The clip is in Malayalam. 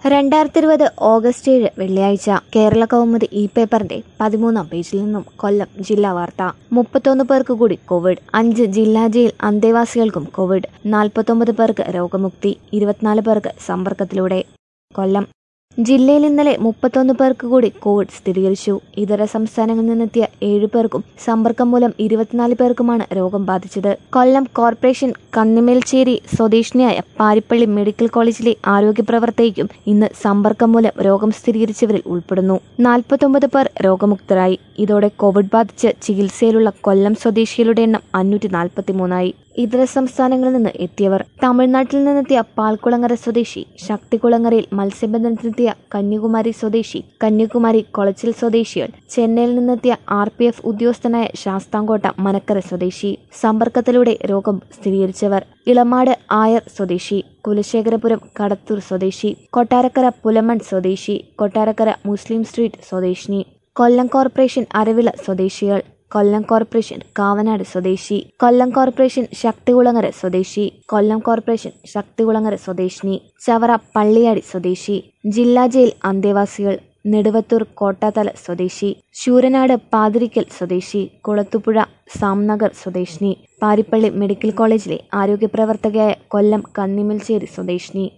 രണ്ടായിരത്തി ഇരുപത് ഓഗസ്റ്റ് ഏഴ് വെള്ളിയാഴ്ച കേരള കൗമുദി ഇ പേപ്പറിന്റെ പതിമൂന്നാം പേജിൽ നിന്നും കൊല്ലം ജില്ലാ വാർത്ത മുപ്പത്തൊന്ന് പേർക്ക് കൂടി കോവിഡ് അഞ്ച് ജില്ലാ ജയിൽ അന്തേവാസികൾക്കും കോവിഡ് നാൽപ്പത്തൊമ്പത് പേർക്ക് രോഗമുക്തി ഇരുപത്തിനാല് പേർക്ക് സമ്പർക്കത്തിലൂടെ കൊല്ലം ജില്ലയിൽ ഇന്നലെ മുപ്പത്തൊന്ന് പേർക്ക് കൂടി കോവിഡ് സ്ഥിരീകരിച്ചു ഇതര സംസ്ഥാനങ്ങളിൽ നിന്നെത്തിയ ഏഴ് പേർക്കും സമ്പർക്കം മൂലം ഇരുപത്തിനാല് പേർക്കുമാണ് രോഗം ബാധിച്ചത് കൊല്ലം കോർപ്പറേഷൻ കന്നിമേൽച്ചേരി സ്വദേശിനിയായ പാരിപ്പള്ളി മെഡിക്കൽ കോളേജിലെ ആരോഗ്യ പ്രവർത്തകയ്ക്കും ഇന്ന് സമ്പർക്കം മൂലം രോഗം സ്ഥിരീകരിച്ചവരിൽ ഉൾപ്പെടുന്നു നാൽപ്പത്തൊമ്പത് പേർ രോഗമുക്തരായി ഇതോടെ കോവിഡ് ബാധിച്ച് ചികിത്സയിലുള്ള കൊല്ലം സ്വദേശികളുടെ എണ്ണം അഞ്ഞൂറ്റി നാൽപ്പത്തിമൂന്നായി ഇതര സംസ്ഥാനങ്ങളിൽ നിന്ന് എത്തിയവർ തമിഴ്നാട്ടിൽ നിന്നെത്തിയ പാൽക്കുളങ്ങര സ്വദേശി ശക്തികുളങ്ങരയിൽ മത്സ്യബന്ധനത്തിനെത്തിയ കന്യാകുമാരി സ്വദേശി കന്യാകുമാരി കൊളച്ചിൽ സ്വദേശികൾ ചെന്നൈയിൽ നിന്നെത്തിയ ആർ പി എഫ് ഉദ്യോഗസ്ഥനായ ശാസ്താംകോട്ട മനക്കര സ്വദേശി സമ്പർക്കത്തിലൂടെ രോഗം സ്ഥിരീകരിച്ചവർ ഇളമാട് ആയർ സ്വദേശി കുലശേഖരപുരം കടത്തൂർ സ്വദേശി കൊട്ടാരക്കര പുലമൺ സ്വദേശി കൊട്ടാരക്കര മുസ്ലിം സ്ട്രീറ്റ് സ്വദേശിനി കൊല്ലം കോർപ്പറേഷൻ അരവിള സ്വദേശികൾ കൊല്ലം കോർപ്പറേഷൻ കാവനാട് സ്വദേശി കൊല്ലം കോർപ്പറേഷൻ ശക്തികുളങ്ങര സ്വദേശി കൊല്ലം കോർപ്പറേഷൻ ശക്തികുളങ്ങര സ്വദേശിനി ചവറ പള്ളിയാടി സ്വദേശി ജില്ലാ ജയിൽ അന്തേവാസികൾ നെടുവത്തൂർ കോട്ടാത്തല സ്വദേശി ശൂരനാട് പാതിരിക്കൽ സ്വദേശി കുളത്തുപുഴ സാംനഗർ സ്വദേശിനി പാരിപ്പള്ളി മെഡിക്കൽ കോളേജിലെ ആരോഗ്യ പ്രവർത്തകയായ കൊല്ലം കന്നിമിൽച്ചേരി സ്വദേശിനി